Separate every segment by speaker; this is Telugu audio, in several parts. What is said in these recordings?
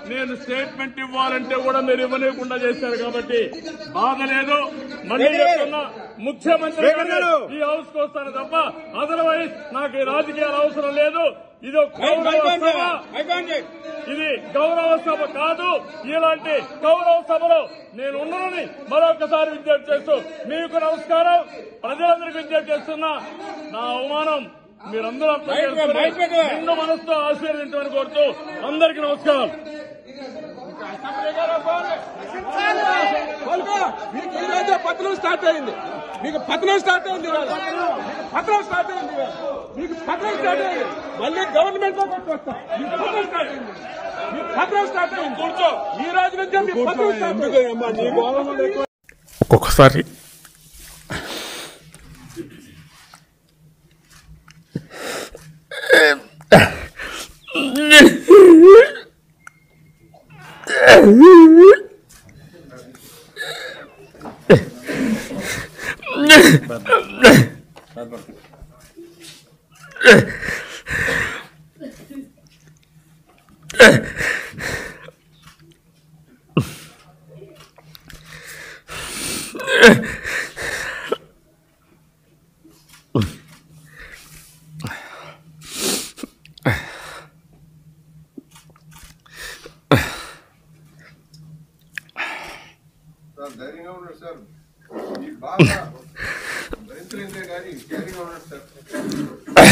Speaker 1: నేను స్టేట్మెంట్ ఇవ్వాలంటే కూడా మీరు ఇవ్వలేకుండా చేశారు కాబట్టి బాధ లేదు మళ్ళీ చెప్తున్నా ముఖ్యమంత్రి గారు ఈ హౌస్ కు వస్తాను తప్ప అదర్వైజ్ నాకు ఈ రాజకీయాలు అవసరం లేదు ఇది ఒక గౌరవ సభ ఇది గౌరవ సభ కాదు ఇలాంటి గౌరవ సభలో నేను ఉన్నానని మరొకసారి విజ్ఞప్తి చేస్తూ మీకు నమస్కారం ప్రజలందరికీ విజ్ఞప్తి చేస్తున్నా నా అవమానం మీరందరూ అర్థం చేసుకుని నిండు మనసుతో ఆశీర్వదించమని కోరుతూ అందరికీ నమస్కారం
Speaker 2: కోలుకో. మీకు ఈ రోజే పతనం స్టార్ట్ అయింది మీకు పతనం స్టార్ట్ అయింది ఇవాళ. మీకు పతనం స్టార్ట్ అయింది ఇవాళ. మీకు పతనం స్టార్ట్ అయింది మళ్ళీ గవర్నమెంట్ లో కొట్టుకొస్తాం మీకు పతనం స్టార్ట్ అయింది మీకు పతనం స్టార్ట్ అయింది కూర్చో ఈ రోజు నుంచే మీకు పతనం స్టార్ట్ అయింది
Speaker 3: ఒక్కొక్కసారి
Speaker 4: సార్ ధైర్యంగా ఉన్నాడు సార్ ఈ బాగా భరించలేదే కానీ ధైర్యంగా ఉన్నాడు సార్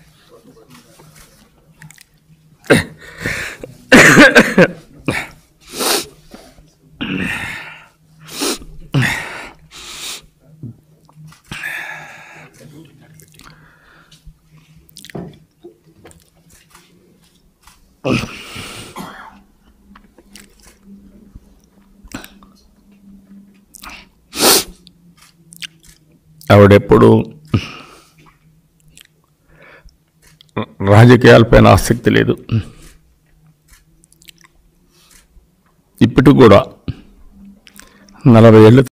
Speaker 3: ఆవిడెప్పుడు రాజకీయాలపైన ఆసక్తి లేదు ఇప్పటికి కూడా నలభై ఏళ్ళ